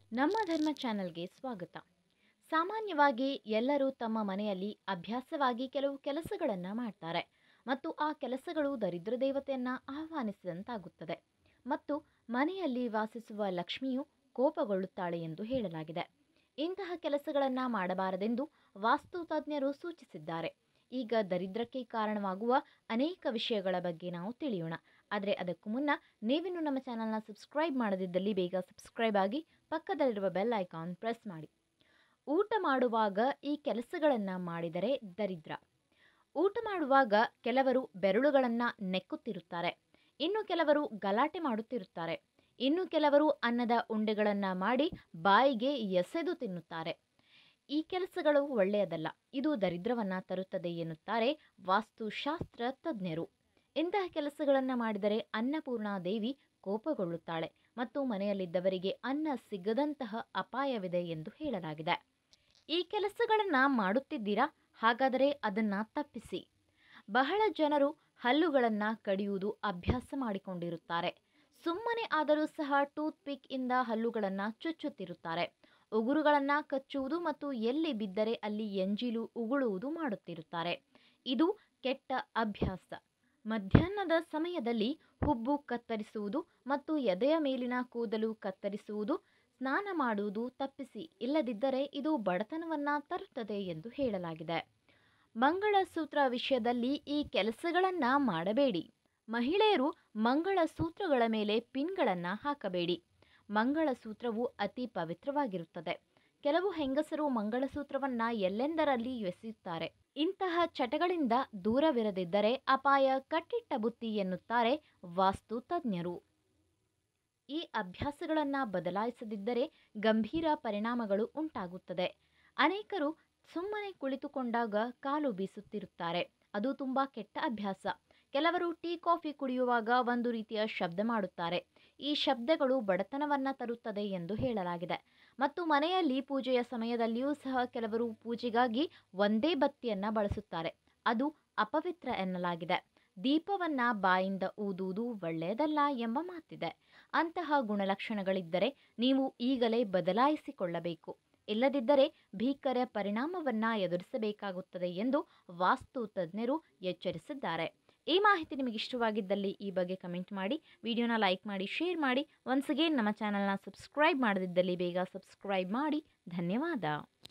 ನಮ್ಮ ಧರ್ಮ ಚಾನೆಲ್ಗೆ ಸ್ವಾಗತ ಸಾಮಾನ್ಯವಾಗಿ ಎಲ್ಲರೂ ತಮ್ಮ ಮನೆಯಲ್ಲಿ ಅಭ್ಯಾಸವಾಗಿ ಕೆಲವು ಕೆಲಸಗಳನ್ನು ಮಾಡ್ತಾರೆ ಮತ್ತು ಆ ಕೆಲಸಗಳು ದರಿದ್ರ ದೇವತೆಯನ್ನು ಆಹ್ವಾನಿಸಿದಂತಾಗುತ್ತದೆ ಮತ್ತು ಮನೆಯಲ್ಲಿ ವಾಸಿಸುವ ಲಕ್ಷ್ಮಿಯು ಕೋಪಗೊಳ್ಳುತ್ತಾಳೆ ಎಂದು ಹೇಳಲಾಗಿದೆ ಇಂತಹ ಕೆಲಸಗಳನ್ನು ಮಾಡಬಾರದೆಂದು ವಾಸ್ತು ತಜ್ಞರು ಸೂಚಿಸಿದ್ದಾರೆ ಈಗ ದರಿದ್ರಕ್ಕೆ ಕಾರಣವಾಗುವ ಅನೇಕ ವಿಷಯಗಳ ಬಗ್ಗೆ ನಾವು ತಿಳಿಯೋಣ ಆದರೆ ಅದಕ್ಕೂ ಮುನ್ನ ನೀವಿನ್ನು ನಮ್ಮ ಚಾನಲ್ನ ಸಬ್ಸ್ಕ್ರೈಬ್ ಮಾಡದಿದ್ದಲ್ಲಿ ಬೇಗ ಸಬ್ಸ್ಕ್ರೈಬ್ ಆಗಿ ಪಕ್ಕದಲ್ಲಿರುವ ಬೆಲ್ ಐಕಾನ್ ಪ್ರೆಸ್ ಮಾಡಿ ಊಟ ಮಾಡುವಾಗ ಈ ಕೆಲಸಗಳನ್ನು ಮಾಡಿದರೆ ದರಿದ್ರ ಊಟ ಮಾಡುವಾಗ ಕೆಲವರು ಬೆರಳುಗಳನ್ನು ನೆಕ್ಕುತ್ತಿರುತ್ತಾರೆ ಇನ್ನು ಕೆಲವರು ಗಲಾಟೆ ಮಾಡುತ್ತಿರುತ್ತಾರೆ ಇನ್ನು ಕೆಲವರು ಅನ್ನದ ಉಂಡೆಗಳನ್ನು ಮಾಡಿ ಬಾಯಿಗೆ ಎಸೆದು ತಿನ್ನುತ್ತಾರೆ ಈ ಕೆಲಸಗಳು ಒಳ್ಳೆಯದಲ್ಲ ಇದು ದರಿದ್ರವನ್ನು ತರುತ್ತದೆ ಎನ್ನುತ್ತಾರೆ ವಾಸ್ತುಶಾಸ್ತ್ರ ತಜ್ಞರು ಇಂತಹ ಕೆಲಸಗಳನ್ನು ಮಾಡಿದರೆ ಅನ್ನಪೂರ್ಣಾ ದೇವಿ ಕೋಪಗೊಳ್ಳುತ್ತಾಳೆ ಮತ್ತು ಮನೆಯಲ್ಲಿದ್ದವರಿಗೆ ಅನ್ನ ಸಿಗದಂತಹ ಅಪಾಯವಿದೆ ಎಂದು ಹೇಳಲಾಗಿದೆ ಈ ಕೆಲಸಗಳನ್ನು ಮಾಡುತ್ತಿದ್ದೀರಾ ಹಾಗಾದರೆ ಅದನ್ನು ತಪ್ಪಿಸಿ ಬಹಳ ಜನರು ಹಲ್ಲುಗಳನ್ನು ಕಡಿಯುವುದು ಅಭ್ಯಾಸ ಮಾಡಿಕೊಂಡಿರುತ್ತಾರೆ ಸುಮ್ಮನೆ ಆದರೂ ಸಹ ಟೂತ್ ಪಿಕ್ ಇಂದ ಹಲ್ಲುಗಳನ್ನು ಚುಚ್ಚುತ್ತಿರುತ್ತಾರೆ ಉಗುರುಗಳನ್ನು ಕಚ್ಚುವುದು ಮತ್ತು ಎಲ್ಲಿ ಬಿದ್ದರೆ ಅಲ್ಲಿ ಎಂಜಿಲು ಉಗುಳುವುದು ಮಾಡುತ್ತಿರುತ್ತಾರೆ ಇದು ಕೆಟ್ಟ ಅಭ್ಯಾಸ ಮಧ್ಯಾಹ್ನದ ಸಮಯದಲ್ಲಿ ಹುಬ್ಬು ಕತ್ತರಿಸುವುದು ಮತ್ತು ಎದೆಯ ಮೇಲಿನ ಕೂದಲು ಕತ್ತರಿಸುವುದು ಸ್ನಾನ ಮಾಡುವುದು ತಪ್ಪಿಸಿ ಇಲ್ಲದಿದ್ದರೆ ಇದು ಬಡತನವನ್ನು ತರುತ್ತದೆ ಎಂದು ಹೇಳಲಾಗಿದೆ ಮಂಗಳಸೂತ್ರ ವಿಷಯದಲ್ಲಿ ಈ ಕೆಲಸಗಳನ್ನು ಮಾಡಬೇಡಿ ಮಹಿಳೆಯರು ಮಂಗಳಸೂತ್ರಗಳ ಮೇಲೆ ಪಿನ್ಗಳನ್ನು ಹಾಕಬೇಡಿ ಮಂಗಳಸೂತ್ರವು ಅತಿ ಪವಿತ್ರವಾಗಿರುತ್ತದೆ ಕೆಲವು ಹೆಂಗಸರು ಮಂಗಳಸೂತ್ರವನ್ನು ಎಲ್ಲೆಂದರಲ್ಲಿ ಎಸೆಯುತ್ತಾರೆ ಇಂತಹ ಚಟಗಳಿಂದ ದೂರವಿರದಿದ್ದರೆ ಅಪಾಯ ಕಟ್ಟಿಟ್ಟ ಬುತ್ತಿ ಎನ್ನುತ್ತಾರೆ ವಾಸ್ತು ತಜ್ಞರು ಈ ಅಭ್ಯಾಸಗಳನ್ನು ಬದಲಾಯಿಸದಿದ್ದರೆ ಗಂಭೀರ ಪರಿಣಾಮಗಳು ಉಂಟಾಗುತ್ತದೆ ಅನೇಕರು ಸುಮ್ಮನೆ ಕುಳಿತುಕೊಂಡಾಗ ಕಾಲು ಬೀಸುತ್ತಿರುತ್ತಾರೆ ಅದು ತುಂಬ ಕೆಟ್ಟ ಅಭ್ಯಾಸ ಕೆಲವರು ಟೀ ಕಾಫಿ ಕುಡಿಯುವಾಗ ಒಂದು ರೀತಿಯ ಶಬ್ದ ಮಾಡುತ್ತಾರೆ ಈ ಶಬ್ದಗಳು ಬಡತನವನ್ನು ತರುತ್ತದೆ ಎಂದು ಹೇಳಲಾಗಿದೆ ಮತ್ತು ಮನೆಯಲ್ಲಿ ಪೂಜೆಯ ಸಮಯದಲ್ಲಿಯೂ ಸಹ ಕೆಲವರು ಪೂಜೆಗಾಗಿ ಒಂದೇ ಬತ್ತಿಯನ್ನು ಬಳಸುತ್ತಾರೆ ಅದು ಅಪವಿತ್ರ ಎನ್ನಲಾಗಿದೆ ದೀಪವನ್ನು ಬಾಯಿಂದ ಊದುವುದು ಒಳ್ಳೆಯದಲ್ಲ ಎಂಬ ಮಾತಿದೆ ಅಂತಹ ಗುಣಲಕ್ಷಣಗಳಿದ್ದರೆ ನೀವು ಈಗಲೇ ಬದಲಾಯಿಸಿಕೊಳ್ಳಬೇಕು ಇಲ್ಲದಿದ್ದರೆ ಭೀಕರ ಪರಿಣಾಮವನ್ನು ಎದುರಿಸಬೇಕಾಗುತ್ತದೆ ಎಂದು ವಾಸ್ತು ತಜ್ಞರು ಎಚ್ಚರಿಸಿದ್ದಾರೆ ಈ ಮಾಹಿತಿ ನಿಮಗೆ ಇಷ್ಟವಾಗಿದ್ದಲ್ಲಿ ಈ ಬಗ್ಗೆ ಕಮೆಂಟ್ ಮಾಡಿ ವಿಡಿಯೋನ ಲೈಕ್ ಮಾಡಿ ಶೇರ್ ಮಾಡಿ ಒನ್ಸ್ ಅಗೇನ್ ನಮ್ಮ ಚಾನಲ್ನ ಸಬ್ಸ್ಕ್ರೈಬ್ ಮಾಡದಿದ್ದಲ್ಲಿ ಬೇಗ ಸಬ್ಸ್ಕ್ರೈಬ್ ಮಾಡಿ ಧನ್ಯವಾದ